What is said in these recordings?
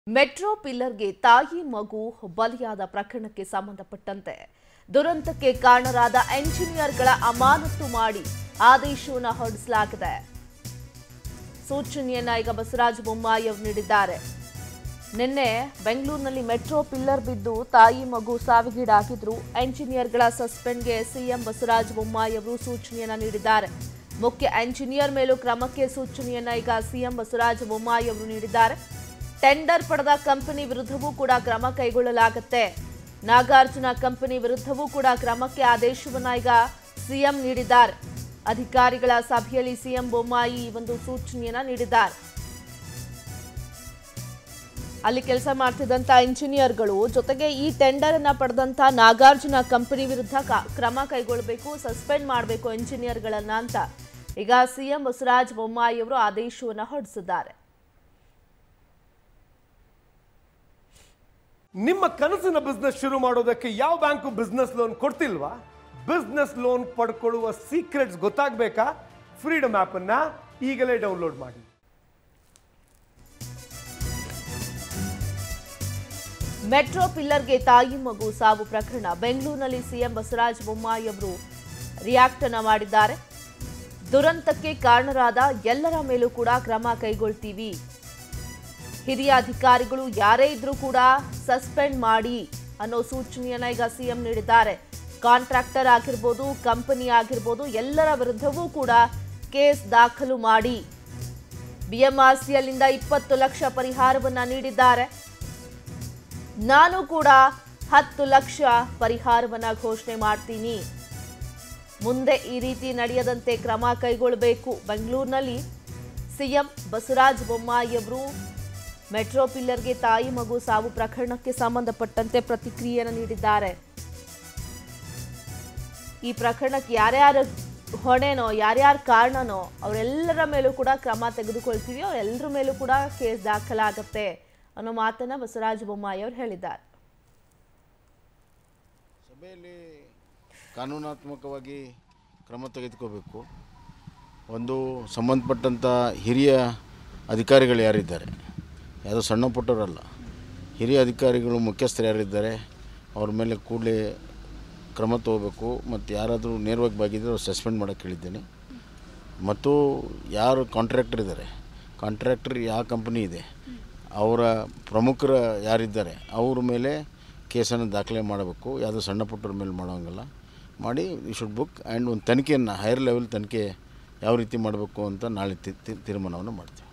metro ಪಿಲ್ಲರ್ಗೆ ತಾಯಿ ಮಗು ಬಲಿಯಾದ ಪ್ರಕರಣಕ್ಕೆ ಸಂಬಂಧಪಟ್ಟಂತೆ ದುರಂತಕ್ಕೆ ಕಾರಣರಾದ ಎಂಜಿನಿಯರ್ಗಳ ಅಮಾನತು ಮಾಡಿ ಆದೇಶವನ್ನು ಹೊರಡಿಸಲಾಗಿದೆ ಸೂಚನೆಯನ್ನ ಈಗ ಬಸವರಾಜ ಬೊಮ್ಮಾಯಿ ಅವರು ನೀಡಿದ್ದಾರೆ ನಿನ್ನೆ ಬೆಂಗಳೂರಿನಲ್ಲಿ ಮೆಟ್ರೋ ಪಿಲ್ಲರ್ ಬಿದ್ದು ತಾಯಿ ಮಗು ಸಾವಿಗೀಡಾಗಿದ್ರು ಎಂಜಿನಿಯರ್ಗಳ ಸಸ್ಪೆಂಡ್ಗೆ ಸಿಎಂ ಬಸವರಾಜ ಬೊಮ್ಮಾಯಿ ಅವರು ಸೂಚನೆಯನ್ನ ನೀಡಿದ್ದಾರೆ ಮುಖ್ಯ ಎಂಜಿನಿಯರ್ ಮೇಲೂ ಕ್ರಮಕ್ಕೆ ಸೂಚನೆಯನ್ನ ಈಗ ಸಿಎಂ ಬಸವರಾಜ ಬೊಮ್ಮಾಯಿ ಅವರು ನೀಡಿದ್ದಾರೆ ಟೆಂಡರ್ ಪಡೆದ ಕಂಪನಿ ವಿರುದ್ಧವೂ ಕೂಡ ಕ್ರಮ ಕೈಗೊಳ್ಳಲಾಗುತ್ತೆ ನಾಗಾರ್ಜುನ ಕಂಪನಿ ವಿರುದ್ಧವೂ ಕೂಡ ಕ್ರಮಕ್ಕೆ ಆದೇಶವನ್ನ ಈಗ ಸಿಎಂ ನೀಡಿದ್ದಾರೆ ಅಧಿಕಾರಿಗಳ ಸಭೆಯಲ್ಲಿ ಸಿಎಂ ಬೊಮ್ಮಾಯಿ ಈ ಒಂದು ಸೂಚನೆಯನ್ನ ನೀಡಿದ್ದಾರೆ ಅಲ್ಲಿ ಕೆಲಸ ಮಾಡ್ತಿದ್ದಂತ ಇಂಜಿನಿಯರ್ಗಳು ಜೊತೆಗೆ ಈ ಟೆಂಡರ್ ಅನ್ನ ಪಡೆದಂತ ನಾಗಾರ್ಜುನ ಕಂಪನಿ ವಿರುದ್ಧ ಕ- ಕ್ರಮ ಕೈಗೊಳ್ಳಬೇಕು ಸಸ್ಪೆಂಡ್ ಮಾಡಬೇಕು ಇಂಜಿನಿಯರ್ಗಳನ್ನ ಅಂತ ಈಗ ಸಿಎಂ ಬಸವರಾಜ ಬೊಮ್ಮಾಯಿ ಅವರು ಆದೇಶವನ್ನ ಹೊರಡಿಸಿದ್ದಾರೆ ನಿಮ್ಮ ಕನಸಿನ ಬಿಸ್ನೆಸ್ ಶುರು ಮಾಡೋದಕ್ಕೆ ಯಾವ ಬ್ಯಾಂಕು ಬಿಸ್ನೆಸ್ ಲೋನ್ ಕೊಡ್ತಿಲ್ವಾ ಬಿಸ್ನೆಸ್ ಲೋನ್ ಪಡ್ಕೊಳ್ಳುವ ಸೀಕ್ರೆಟ್ಸ್ ಗೊತ್ತಾಗಬೇಕಾ ಫ್ರೀಡಮ್ ಅನ್ನ ಈಗಲೇ ಡೌನ್ಲೋಡ್ ಮಾಡಿ ಮೆಟ್ರೋ ಪಿಲ್ಲರ್ಗೆ ತಾಯಿ ಮಗು ಸಾವು ಪ್ರಕರಣ ಬೆಂಗಳೂರಿನಲ್ಲಿ ಸಿಎಂ ಬಸವರಾಜ ಬೊಮ್ಮಾಯಿ ಅವರು ರಿಯಾಕ್ಟ್ ಅನ್ನ ಮಾಡಿದ್ದಾರೆ ದುರಂತಕ್ಕೆ ಕಾರಣರಾದ ಎಲ್ಲರ ಮೇಲೂ ಕೂಡ ಕ್ರಮ ಕೈಗೊಳ್ತೀವಿ ಹಿರಿಯ ಅಧಿಕಾರಿಗಳು ಯಾರೇ ಇದ್ರೂ ಕೂಡ ಸಸ್ಪೆಂಡ್ ಮಾಡಿ ಅನ್ನೋ ಸೂಚನೆಯನ್ನ ಈಗ ಸಿಎಂ ನೀಡಿದ್ದಾರೆ ಕಾಂಟ್ರಾಕ್ಟರ್ ಆಗಿರ್ಬೋದು ಕಂಪನಿ ಆಗಿರ್ಬೋದು ಎಲ್ಲರ ವಿರುದ್ಧವೂ ಕೂಡ ಕೇಸ್ ದಾಖಲು ಮಾಡಿ ಬಿಎಂಆರ್ಸಿಯಲ್ಲಿಂದ ಇಪ್ಪತ್ತು ಲಕ್ಷ ಪರಿಹಾರವನ್ನ ನೀಡಿದ್ದಾರೆ ನಾನು ಕೂಡ ಹತ್ತು ಲಕ್ಷ ಪರಿಹಾರವನ್ನ ಘೋಷಣೆ ಮಾಡ್ತೀನಿ ಮುಂದೆ ಈ ರೀತಿ ನಡೆಯದಂತೆ ಕ್ರಮ ಕೈಗೊಳ್ಳಬೇಕು ಬೆಂಗಳೂರಿನಲ್ಲಿ ಸಿಎಂ ಬಸವರಾಜ ಬೊಮ್ಮಾಯಿ ಅವರು ಮೆಟ್ರೋ ಪಿಲ್ಲರ್ಗೆ ತಾಯಿ ಮಗು ಸಾವು ಪ್ರಕರಣಕ್ಕೆ ಸಂಬಂಧಪಟ್ಟಂತೆ ಪ್ರತಿಕ್ರಿಯೆಯನ್ನು ನೀಡಿದ್ದಾರೆ ಈ ಪ್ರಕರಣಕ್ಕೆ ಯಾರ್ಯಾರ ಹೊಣೆನೋ ಯಾರ್ಯಾರ ಕಾರಣನೋ ಅವರೆಲ್ಲರ ಮೇಲೂ ಕೂಡ ಕ್ರಮ ತೆಗೆದುಕೊಳ್ತೀವಿ ಅವರೆಲ್ಲರ ಮೇಲೂ ಕೂಡ ಕೇಸ್ ದಾಖಲಾಗತ್ತೆ ಅನ್ನೋ ಮಾತನ್ನ ಬಸವರಾಜ ಬೊಮ್ಮಾಯಿ ಅವರು ಹೇಳಿದ್ದಾರೆ ಸಭೆಯಲ್ಲಿ ಕಾನೂನಾತ್ಮಕವಾಗಿ ಕ್ರಮ ತೆಗೆದುಕೋಬೇಕು ಒಂದು ಸಂಬಂಧಪಟ್ಟಂಥ ಹಿರಿಯ ಅಧಿಕಾರಿಗಳು ಯಾರಿದ್ದಾರೆ ಯಾವುದೋ ಸಣ್ಣ ಪುಟ್ಟವರಲ್ಲ ಹಿರಿಯ ಅಧಿಕಾರಿಗಳು ಮುಖ್ಯಸ್ಥರು ಯಾರಿದ್ದಾರೆ ಅವ್ರ ಮೇಲೆ ಕೂಡಲೇ ಕ್ರಮ ತಗೋಬೇಕು ಮತ್ತು ಯಾರಾದರೂ ನೇರವಾಗಿ ಬಾಗಿದ್ರೆ ಅವ್ರು ಸಸ್ಪೆಂಡ್ ಮಾಡೋಕ್ಕೆ ಹೇಳಿದ್ದೇನೆ ಮತ್ತು ಯಾರು ಕಾಂಟ್ರಾಕ್ಟರ್ ಇದ್ದಾರೆ ಕಾಂಟ್ರಾಕ್ಟರ್ ಯಾವ ಕಂಪನಿ ಇದೆ ಅವರ ಪ್ರಮುಖರು ಯಾರಿದ್ದಾರೆ ಅವ್ರ ಮೇಲೆ ಕೇಸನ್ನು ದಾಖಲೆ ಮಾಡಬೇಕು ಯಾವುದೋ ಸಣ್ಣ ಪುಟ್ಟರ ಮೇಲೆ ಮಾಡೋಂಗಿಲ್ಲ ಮಾಡಿ ಯು ಶುಡ್ ಬುಕ್ ಆ್ಯಂಡ್ ಒಂದು ತನಿಖೆಯನ್ನು ಹೈಯರ್ ಲೆವೆಲ್ ತನಿಖೆ ಯಾವ ರೀತಿ ಮಾಡಬೇಕು ಅಂತ ನಾಳೆ ತಿ- ತಿ- ತೀರ್ಮಾನವನ್ನು ಮಾಡ್ತೀವಿ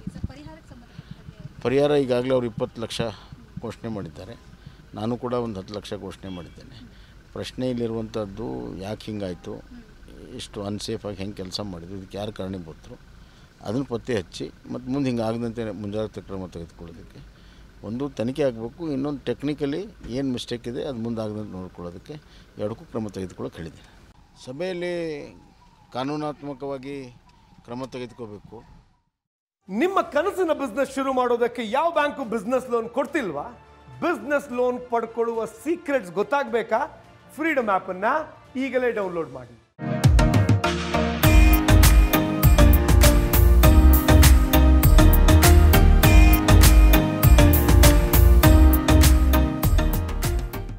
ಪರಿಹಾರ ಈಗಾಗಲೇ ಅವರು ಇಪ್ಪತ್ತು ಲಕ್ಷ ಘೋಷಣೆ ಮಾಡಿದ್ದಾರೆ ನಾನು ಕೂಡ ಒಂದು ಹತ್ತು ಲಕ್ಷ ಘೋಷಣೆ ಮಾಡಿದ್ದೇನೆ ಪ್ರಶ್ನೆ ಇಲ್ಲಿರುವಂಥದ್ದು ಯಾಕೆ ಹಿಂಗಾಯಿತು ಇಷ್ಟು ಅನ್ಸೇಫಾಗಿ ಹೆಂಗೆ ಕೆಲಸ ಮಾಡಿದ್ರು ಇದಕ್ಕೆ ಯಾರು ಕಾರಣೀಭೂತರು ಅದನ್ನು ಪತ್ತೆ ಹಚ್ಚಿ ಮತ್ತು ಮುಂದೆ ಹಿಂಗೆ ಆಗದಂತೆ ಮುಂಜಾಗ್ರತೆ ಕ್ರಮ ತೆಗೆದುಕೊಳ್ಳೋದಕ್ಕೆ ಒಂದು ತನಿಖೆ ಆಗಬೇಕು ಇನ್ನೊಂದು ಟೆಕ್ನಿಕಲಿ ಏನು ಮಿಸ್ಟೇಕ್ ಇದೆ ಅದು ಮುಂದೆ ಆಗದಂತೆ ನೋಡ್ಕೊಳ್ಳೋದಕ್ಕೆ ಎರಡಕ್ಕೂ ಕ್ರಮ ತೆಗೆದುಕೊಳ್ಳೋಕೆ ಹೇಳಿದ್ದೀನಿ ಸಭೆಯಲ್ಲಿ ಕಾನೂನಾತ್ಮಕವಾಗಿ ಕ್ರಮ ತೆಗೆದುಕೋಬೇಕು ನಿಮ್ಮ ಕನಸಿನ ಬಿಸ್ನೆಸ್ ಶುರು ಮಾಡೋದಕ್ಕೆ ಯಾವ ಬ್ಯಾಂಕು ಬಿಸ್ನೆಸ್ ಲೋನ್ ಕೊಡ್ತಿಲ್ವಾ ಬಿಸ್ನೆಸ್ ಲೋನ್ ಪಡ್ಕೊಳ್ಳುವ ಸೀಕ್ರೆಟ್ಸ್ ಗೊತ್ತಾಗಬೇಕಾ ಫ್ರೀಡಮ್ ಅನ್ನ ಈಗಲೇ ಡೌನ್ಲೋಡ್ ಮಾಡಿ